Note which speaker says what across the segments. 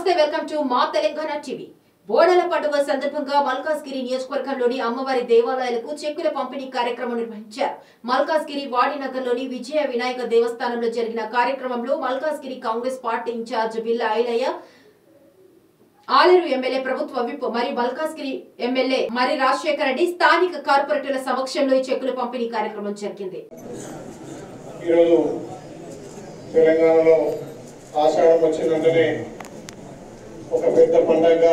Speaker 1: నమస్తే welcome to మా Telangana TV బోనాల పండుగ సందర్భంగా మల్కాజ్గిరి నియోజకవర్గంలోని అమ్మవారి దేవాలయాలకు చెక్కుల పంపిణీ కార్యక్రమం నిర్వహించారు మల్కాజ్గిరి వాడినగర్లోని విజయ వినాయక దేవస్థానంలో జరిగిన కార్యక్రమంలో Malkajgiri Congress party incharge Billa Ailaiah Aleru MLA ప్రభుత్వ విప్ మరి మల్కాజ్గిరి ఎమ్మెల్యే మరి రాజశేఖర రెడ్డి స్థానిక కార్పొరేటర్ల సమక్షంలో ఈ చెక్కుల పంపిణీ కార్యక్రమం జరిగింది
Speaker 2: ఈరోజు తెలంగాణలో ఆషాఢం వచ్చిన వెంటనే ఒక పెద్ద పండగగా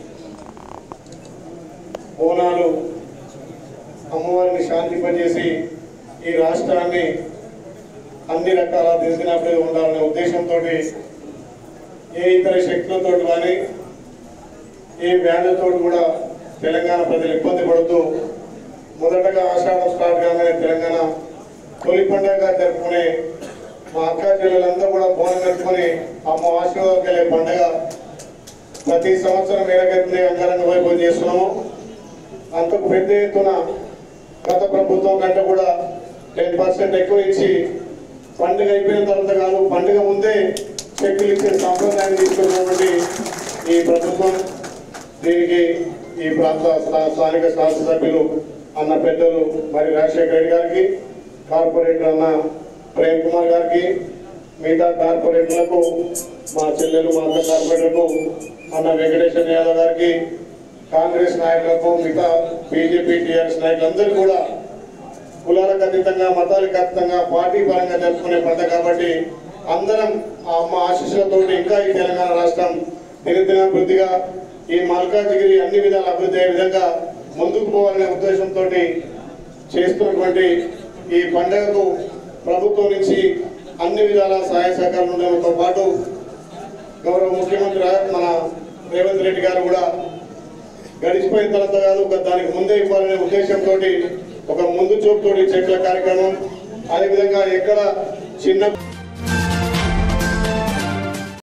Speaker 2: బోనాలు అమ్మవారిని శాంతింపజేసి ఈ రాష్ట్రాన్ని అన్ని రకాల దిశనాభివృద్ధి ఉండాలనే ఉద్దేశంతో ఏ ఇతర శక్తులతో కానీ ఏ వ్యాధులతో కూడా తెలంగాణ ప్రజలు ఇబ్బంది పడుతూ మొదటగా ఆషాఢం స్టార్ట్ కాగానే తెలంగాణ తొలి పండుగగా జరుపుకునే మా అక్క చెల్లెలంతా కూడా బోనం కట్టుకొని అమ్మ ఆశీర్వాదం కలిగే పండుగ ప్రతి సంవత్సరం వేరగతిని అంగరంగ వైభవం చేస్తున్నాము అంతకు పెద్ద ఎత్తున గత ప్రభుత్వం కంటే కూడా టెన్ పర్సెంట్ ఎక్కువ ఇచ్చి పండుగ అయిపోయిన తర్వాత కాదు పండుగ ముందే చెక్కులు ఇచ్చే సాంప్రదాయం తీసుకున్నటువంటి ఈ ప్రభుత్వం దీనికి ఈ ప్రాంత స్థా- స్థానిక శాసనసభ్యులు అన్న పెద్దలు మరి రాజశేఖర రెడ్డి గారికి కార్పొరేటర్ అన్న ప్రేమ్ కుమార్ గారికి మిగతా కార్పొరేటర్లకు మా చెల్లెలు మా అక్క కార్పొరేటర్కు అన్న వెంకటేశ్వర యాదవ్ గారికి కాంగ్రెస్ నాయకులకు మిగతా బీజేపీ టీఆర్ఎస్ నాయకులందరూ కూడా కులాలకు అతీతంగా మతాలకు అతీతంగా పార్టీ పరంగా జరుపుకునే పండుగ కాబట్టి అందరం ఆ అమ్మ ఆశీస్సులతో ఇంకా ఈ తెలంగాణ రాష్ట్రం దినదినాభివృద్ధిగా ఈ మల్కాజ్గిరి అన్ని విధాల అభివృద్ధి అయ్యే విధంగా ముందుకు పోవాలనే ఉద్దేశంతో చేస్తున్నటువంటి ఈ పండుగకు ప్రభుత్వం నుంచి అన్ని విధాల సహాయ సహకారాలు ఉండడంతో పాటు గౌరవ ముఖ్యమంత్రి రా- మన రేవంత్ రెడ్డి గారు కూడా గడిచిపోయిన తర్వాత కాదు ఒక దానికి ముందే ఇవ్వాలనే ఉద్దేశంతో ఒక ముందు చూపుతోటి చెట్ల కార్యక్రమం అదేవిధంగా ఎక్కడ చిన్న